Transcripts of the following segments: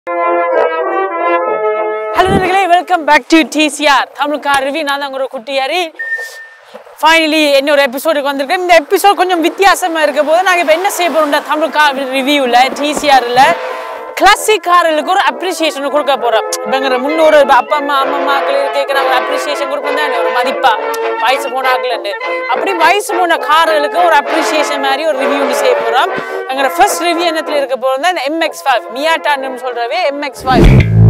Hello நண்பர்களே welcome back to DCR தமிழுக்கா ரிவி நான் தான் ஒரு குட்டியாரி ஃபைனலி இன்னொரு எபிசோடுக்கு வந்திருக்கேன் இந்த எபிசோட் கொஞ்சம் வித்தியாசமாக இருக்க போது நாங்கள் இப்போ என்ன செய்ய போகிறோம் தமிழுக்கா ரிவ்யூவில் டிசிஆரில் கிளாசிக் கார்களுக்கு ஒரு அப்ரிசியேஷன் கொடுக்க போகிறோம் இப்போங்கிற முன்னோரு இப்ப அப்பா அம்மா அம்மா அம்மாக்கள் கேட்குற ஒரு அப்ரிசியேஷன் கொடுப்போம் தான் ஒரு மதிப்பா வயசு போனாக்கலன்னு அப்படி வயசு போன கார்களுக்கு ஒரு அப்ரிசியேஷன் மாதிரி ஒரு ரிவ்யூ செய்ய போகிறோம் எங்களோட ஃபர்ஸ்ட் ரிவ்யூ என்னத்தில் இருக்க போகிறோம் தான் இந்த எம்எக்ஸ் ஃபைவ் மியாட்டான்னு சொல்கிறவே எம்எக்ஸ் ஃபைவ்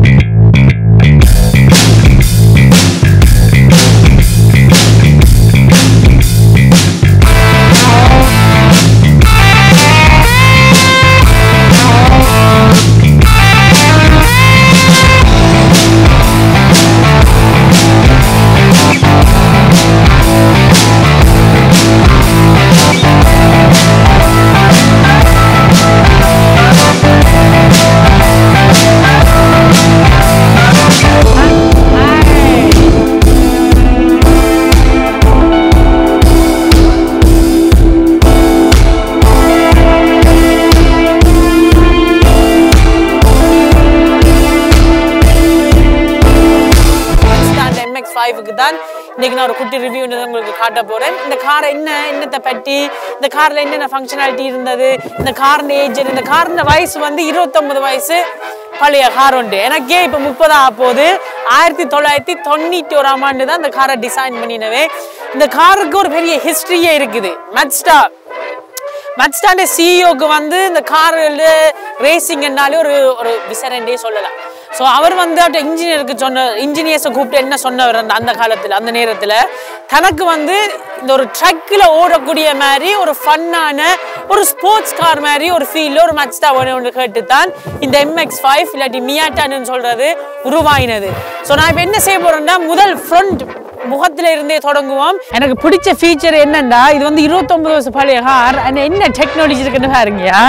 அந்த எம்எக்ஸ் ஃபைவுக்கு தான் இன்னைக்கு நான் ஒரு குட்டி ரிவ்யூ உங்களுக்கு காட்ட போறேன் இந்த காரை என்ன என்னத்தை பற்றி இந்த கார்ல என்னென்ன ஃபங்க்ஷனாலிட்டி இருந்தது இந்த காரின் ஏஜ் இந்த காரின் வயசு வந்து இருபத்தொன்பது வயசு பழைய கார் உண்டு எனக்கே இப்போ முப்பதா போகுது ஆயிரத்தி தொள்ளாயிரத்தி தொண்ணூற்றி ஓராம் ஆண்டு தான் இந்த காரை டிசைன் பண்ணினவே இந்த காருக்கு ஒரு பெரிய ஹிஸ்ட்ரியே இருக்குது மட்ஸ்டா மட்ஸ்டாண்ட சிஇஓக்கு வந்து இந்த கார் ரேசிங்னாலே ஒரு ஒரு விசரண்டே சொல்லலாம் ஸோ அவர் வந்து அவட்ட இன்ஜினியருக்கு சொன்ன இன்ஜினியர்ஸை கூப்பிட்டு என்ன சொன்னவர் அந்த அந்த காலத்தில் அந்த நேரத்தில் தனக்கு வந்து இந்த ஒரு ட்ரக்கில் ஓடக்கூடிய மாதிரி ஒரு ஃபன்னான ஒரு ஸ்போர்ட்ஸ் கார் மாதிரி ஒரு ஃபீல்டில் ஒரு மட்ஸ்டா ஒன்று ஒன்று கேட்டு தான் இந்த எம்எக்ஸ் ஃபைவ் இல்லாட்டி மியாட்டான்னு சொல்கிறது உருவாயினது ஸோ நான் இப்போ என்ன செய்ய போகிறேன்னா முதல் ஃப்ரண்ட் முகத்துல இருந்தே தொடங்குவோம் எனக்கு பிடிச்ச ஃபீச்சர் என்னன்னா இது வந்து இருபத்தொன்பது வருஷம் பழைய கார் அண்ட் என்ன டெக்னாலஜி இருக்குன்னு பாருங்கயா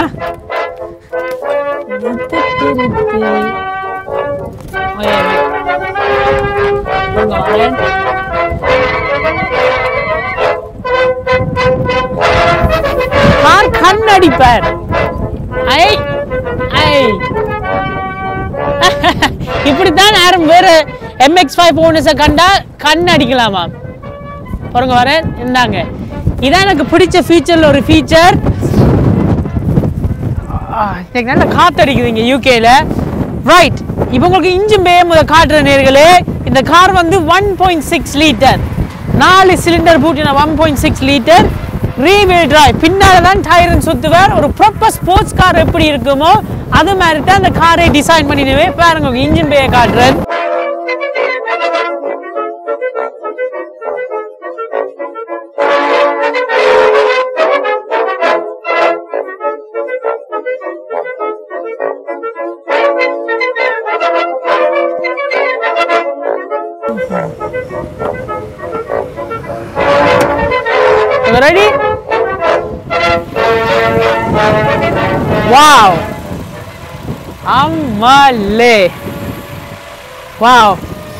கார் கண்ணடிப்பார் ஐ ஐ இப்படித்தான் யாரும் வேற எம்எக்ஸ் ஃபைவ் ஓனர்ஸை கண்டா கண் அடிக்கலாமா பாருங்க வரேன் இருந்தாங்க இதான் எனக்கு பிடிச்ச ஃபீச்சர்ல ஒரு ஃபீச்சர் எனக்கு நல்ல காத்தடிக்குது இங்கே யூகேல ரைட் இப்போ உங்களுக்கு இன்ஜின் பே முத காட்டுற நேர்களே இந்த கார் வந்து ஒன் பாயிண்ட் சிக்ஸ் லிட்டர் நாலு சிலிண்டர் பூட்டின one point six litre rear wheel drive பின்னால தான் டயரன் சுத்துவார் ஒரு ப்ராப்பர் ஸ்போர்ட்ஸ் கார் எப்படி இருக்குமோ அது மாதிரி தான் அந்த காரை டிசைன் பண்ணினவே பாருங்க இன்ஜின் பேயை காட்டுறேன் ready? Wow! அம்மாலே வாவ்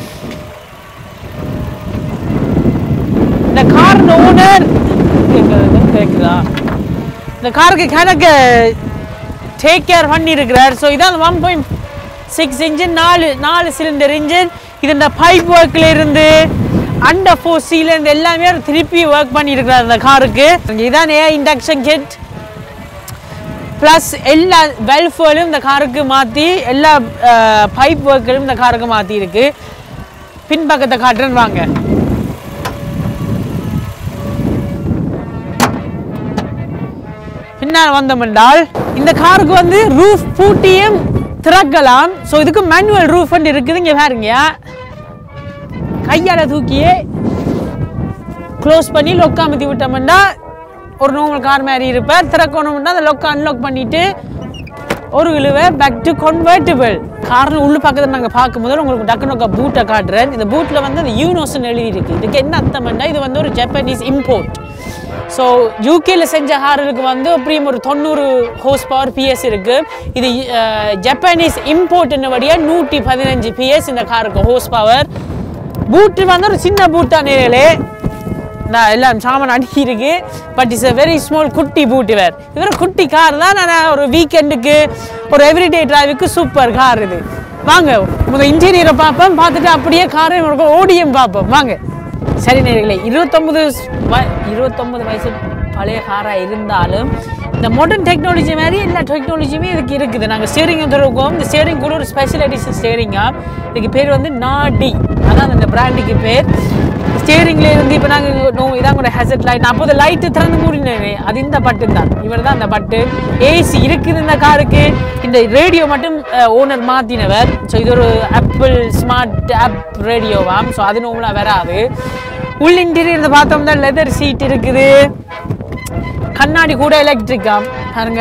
இந்த கார் ஓனர் கேக்குதா இந்த காருக்கு கணக்கு டேக் கேர் பண்ணி இருக்கிறார் ஸோ இதான் ஒன் பாயிண்ட் சிக்ஸ் இன்ஜின் நாலு நாலு சிலிண்டர் இன்ஜின் இது இந்த பைப் ஒர்க்ல இருந்து அண்டர் ஃபோர் இருந்து எல்லாமே அவர் திருப்பி ஒர்க் பண்ணியிருக்கிறார் அந்த காருக்கு இதான் ஏ இண்டக்ஷன் கிட் ப்ளஸ் எல்லா வெல்ஃபேலும் இந்த காருக்கு மாற்றி எல்லா பைப் ஒர்க்கரும் இந்த காருக்கு மாற்றி இருக்கு பின்பக்கத்தை காட்டுறேன்னு வாங்க பின்னால் வந்தோம் என்றால் இந்த காருக்கு வந்து ரூஃப் பூட்டியும் திறக்கலாம் ஸோ இதுக்கு மேனுவல் ரூஃப் இருக்குது இங்கே பாருங்க கையால் தூக்கியே க்ளோஸ் பண்ணி லொக் அமுத்தி விட்டோம்னா ஒரு நார்மல் கார் மாதிரி இருப்பார் திறக்கணும்னா அந்த லொக் அன்லாக் பண்ணிட்டு ஒரு இழுவை பேக் டு கன்வெர்டிபிள் கார்னு உள்ள பக்கத்தில் நாங்கள் பார்க்கும்போது உங்களுக்கு டக்குனு பூட்டை காட்டுறேன் இந்த பூட்டில் வந்து அந்த யூனோஸ்னு எழுதி இருக்கு இதுக்கு என்ன அர்த்தம்னா இது வந்து ஒரு ஜப்பனீஸ் இம்போர்ட் ஸோ யூகேல செஞ்ச காருக்கு வந்து அப்படியும் ஒரு தொண்ணூறு ஹோஸ் பவர் பிஎஸ் இருக்கு இது ஜப்பானீஸ் இம்போர்ட்னபடியாக நூற்றி பதினஞ்சு பிஎஸ் இந்த காருக்கு ஹோஸ் பவர் பூட்டு வந்து ஒரு சின்ன பூட்டா நேரலே நான் எல்லாம் சாமான் அடுக்கி இருக்கு but is a very small குட்டி பூட் இவர் இவர் குட்டி கார் தான் நான் ஒரு வீக்கெண்டுக்கு ஒரு எவ்ரிடே டிரைவுக்கு சூப்பர் கார் இது வாங்க முதல் இன்டீரியரை பார்ப்போம் பார்த்துட்டு அப்படியே காரை ஓடியும் பார்ப்போம் வாங்க சரி நேர்களே இருபத்தொம்பது வ- இருபத்தொம்பது வயசு பழைய காராக இருந்தாலும் இந்த மாடர்ன் டெக்னாலஜி மாதிரி எல்லா டெக்னாலஜியுமே இதுக்கு இருக்குது நாங்கள் ஸ்டியரிங் வந்துருக்கோம் இந்த ஸ்டியரிங் கூட ஒரு ஸ்பெஷல் எடிஷன் ஸ்டியரிங்கா இதுக்கு பேர் வந்து நாடி அதான் அந்த பிராண்டுக்கு பேர் ஸ்டியரிங்ல இருந்து இப்போ நாங்கள் நோ இதான் கூட ஹெசட் லைட் அப்போ அந்த லைட்டு திறந்து மூடினேன் அது இந்த பட்டன் தான் இவர் தான் அந்த பட்டு ஏசி இருக்குது இந்த காருக்கு இந்த ரேடியோ மட்டும் ஓனர் மாற்றினவர் ஸோ இது ஒரு ஆப்பிள் ஸ்மார்ட் ஆப் ரேடியோவாம் ஸோ அது நோம்பலாக வராது உள் இன்டீரியர் பார்த்தோம்னா லெதர் சீட் இருக்குது கண்ணாடி கூட எலக்ட்ரிக்காம் பாருங்க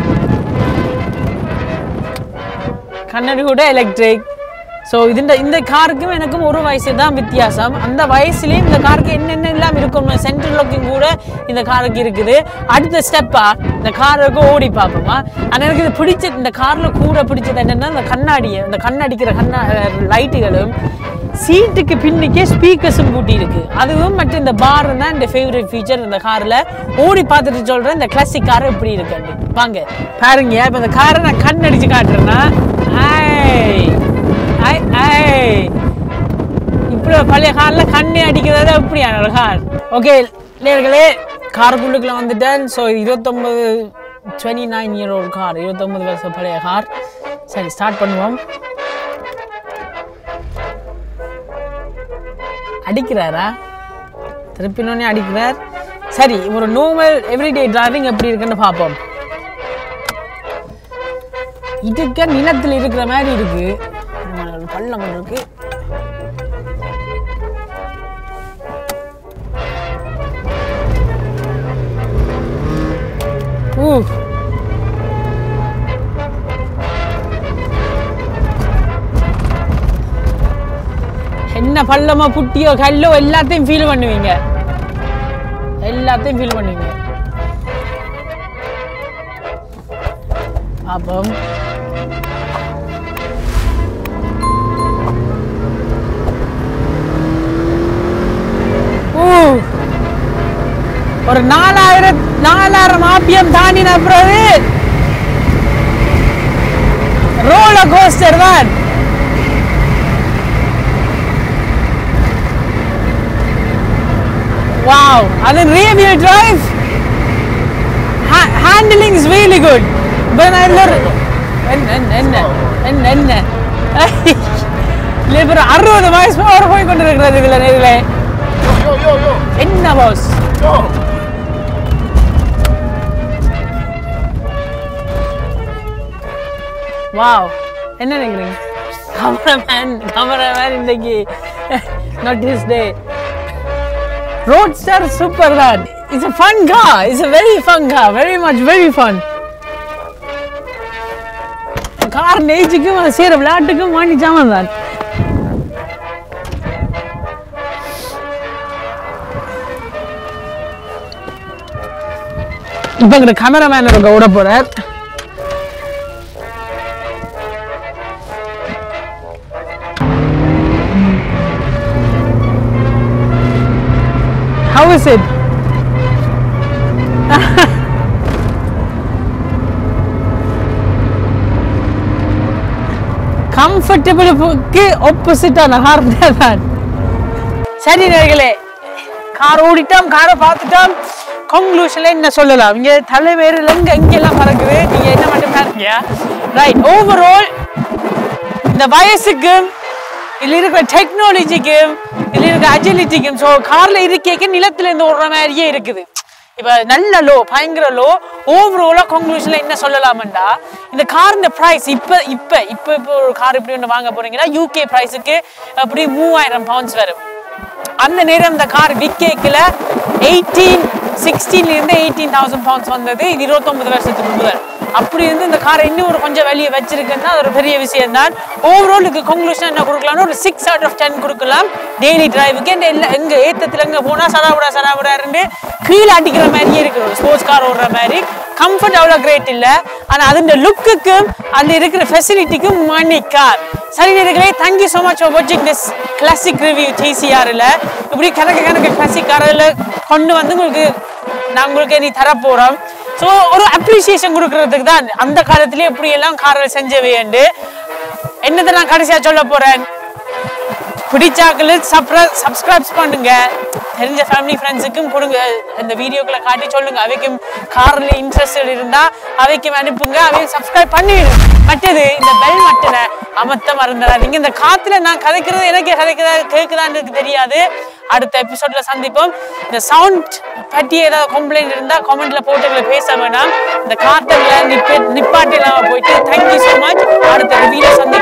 கண்ணாடி கூட எலக்ட்ரிக் ஸோ இந்த இந்த காருக்கும் எனக்கும் ஒரு வயசு தான் வித்தியாசம் அந்த வயசுலேயும் இந்த காருக்கு என்னென்ன எல்லாம் இருக்கும் சென்ட்ரல் லாக்கிங் கூட இந்த காருக்கு இருக்குது அடுத்த ஸ்டெப்பா இந்த காருக்கு ஓடி பார்ப்போமா ஆனால் எனக்கு இது பிடிச்ச இந்த காரில் கூட பிடிச்சது என்னென்னா இந்த கண்ணாடி இந்த கண்ணடிக்கிற கண்ணா லைட்டுகளும் சீட்டுக்கு பின்னுக்கே ஸ்பீக்கர்ஸும் பூட்டி இருக்கு அதுவும் மற்றும் இந்த பார் தான் இந்த ஃபேவரட் ஃபீச்சர் இந்த காரில் ஓடி பார்த்துட்டு சொல்கிறேன் இந்த கிளாசிக் கார் எப்படி இருக்கு வாங்க பாருங்க இப்போ இந்த காரை நான் கண் அடிச்சு காட்டுறேன்னா ஐ ஐ ஐ இப்படி ஒரு பழைய காரில் கண்ணே அடிக்கிறதா எப்படியான ஒரு கார் ஓகே நேர்களே காருக்குள்ளுக்குள்ள வந்துட்டேன் ஸோ இருபத்தொம்பது டுவெண்ட்டி நைன் இயர் ஒரு கார் இருபத்தொம்பது வருஷம் பழைய கார் சரி ஸ்டார்ட் பண்ணுவோம் அடிக்கிறாரா திருப்பினோடனே அடிக்கிறார் சரி ஒரு நார்மல் எவ்ரிடே டிரைவிங் எப்படி இருக்குன்னு பார்ப்போம் இதுக்க நிலத்தில் இருக்கிற மாதிரி இருக்கு ஒரு பள்ளம் ஒன்று இருக்கு ஊ என்ன பள்ளமோ புட்டியோ கல்லோ எல்லாத்தையும் ஃபீல் பண்ணுவீங்க எல்லாத்தையும் ஃபீல் பண்ணுவீங்க அப்பம் ஊ. ஒரு நாலாயிரம் நாலாயிரம் ஆப்பியம் தாண்டின பிறகு ரோல கோஸ்டர் தான் Wow, அது rear wheel drive. Ha- handling is really good. But I learn என்ன என்ன என்ன என்ன என்ன இல்லை இப்போ அறுபது வயசு அவர் போய் கொண்டு இருக்கிறது இதுல இதுல Yo, yo, yo, என்ன பாஸ் yo. வாவ் என்ன நினைக்கிறீங்க கமராமேன் கமராமேன் இன்னைக்கு not this day roadster super தான் it's a fun car it's a very fun car very much very fun car நேஜுக்கும் அது செய்கிற விளையாட்டுக்கும் வாங்கி ஜாமான் தான் இப்போ எங்க கேமராமேன் இருக்க விட போறார் How is it? கம்ஃபர்டபுளுக்கு ஆப்போசிட்டான ஹார்டர் தான் சரி நேர்களே கார் ஓடிட்டோம் காரை பார்த்துட்டோம் கன்க்ளூஷன்ல என்ன சொல்லலாம் இங்க தலைவேறில் எங்க எங்கெல்லாம் பறக்குது நீங்க என்ன மட்டும் பாருங்க ரைட் ஓவரால் இந்த வயசுக்கும் இதுல இருக்கிற டெக்னாலஜிக்கும் இதுல இருக்கிற அஜிலிட்டிக்கும் ஸோ கார்ல இருக்கேக்க நிலத்துல இருந்து ஓடுற மாதிரியே இருக்குது இப்ப நல்ல லோ பயங்கர லோ ஓவராலா கன்க்ளூஷன்ல என்ன சொல்லலாம்டா இந்த கார் இந்த பிரைஸ் இப்ப இப்ப இப்ப இப்போ ஒரு கார் இப்படி ஒன்று வாங்க போறீங்கன்னா யூகே பிரைஸுக்கு அப்படி மூவாயிரம் பவுண்ட்ஸ் வரும் அந்த நேரம் இந்த கார் விக்கேக்கில் எயிட்டீன் சிக்ஸ்டீன்லேருந்து எயிட்டீன் தௌசண்ட் பவுண்ட்ஸ் வந்தது இது இருபத்தொம்பது வருஷத்துக்கு முதல் அப்படி இருந்து இந்த காரை இன்னும் ஒரு கொஞ்சம் வெளியே வச்சிருக்குன்னா அது ஒரு பெரிய விஷயம் தான் ஓவராலுக்கு கன்க்ளூஷன் என்ன கொடுக்கலாம்னு ஒரு சிக்ஸ் அவுட் ஆஃப் டென் கொடுக்கலாம் டெய்லி டிரைவுக்கு இந்த எல்லா எங்க ஏத்தத்தில் எங்கே போனால் சடாவிடா சடாவிடா இருந்து கீழே அடிக்கிற மாதிரியே இருக்கு ஒரு ஸ்போர்ட்ஸ் கார் ஓடுற மாதிரி கம்ஃபர்ட் அவ்வளோ கிரேட் இல்லை ஆனால் அதோட லுக்குக்கும் அதில் இருக்கிற ஃபெசிலிட்டிக்கும் மணி கார் சரி நேர்களே தேங்க்யூ ஸோ மச் ஃபார் வாட்சிங் திஸ் கிளாசிக் ரிவ்யூ டிசிஆரில் இப்படி கணக்கு கணக்கு கிளாசிக் காரில் கொண்டு வந்து உங்களுக்கு நான் உங்களுக்கு இனி தரப்போகிறோம் ஸோ ஒரு அப்ரிசியேஷன் கொடுக்கறதுக்கு தான் அந்த காலத்திலே இப்படி எல்லாம் காரில் செஞ்சவையண்டு என்னத்தை நான் கடைசியாக சொல்ல போகிறேன் பிடிச்சாக்கள் சப்ஸ்கிரைப் பண்ணுங்க தெரிஞ்ச ஃபேமிலி ஃப்ரெண்ட்ஸுக்கும் கொடுங்க இந்த வீடியோக்களை காட்டி சொல்லுங்க அவைக்கும் காரில் இன்ட்ரெஸ்ட் இருந்தா அவைக்கும் அனுப்புங்க அவையும் சப்ஸ்கிரைப் பண்ணிவிடுங்க மற்றது இந்த பெல் மட்டனை அமர்த்த மறந்துடாதீங்க இந்த காத்துல நான் கதைக்கிறது எனக்கு கதைக்குதா கேட்குதான்னு எனக்கு தெரியாது அடுத்த எபிசோட்ல சந்திப்போம் இந்த சவுண்ட் பற்றி ஏதாவது கம்ப்ளைண்ட் இருந்தா கமெண்ட்ல போட்டு பேச வேணாம் இந்த காத்துல நிப்ப நிப்பாட்டி இல்லாம போயிட்டு தேங்க்யூ ஸோ மச் அடுத்த வீடியோ சந்திப்போம்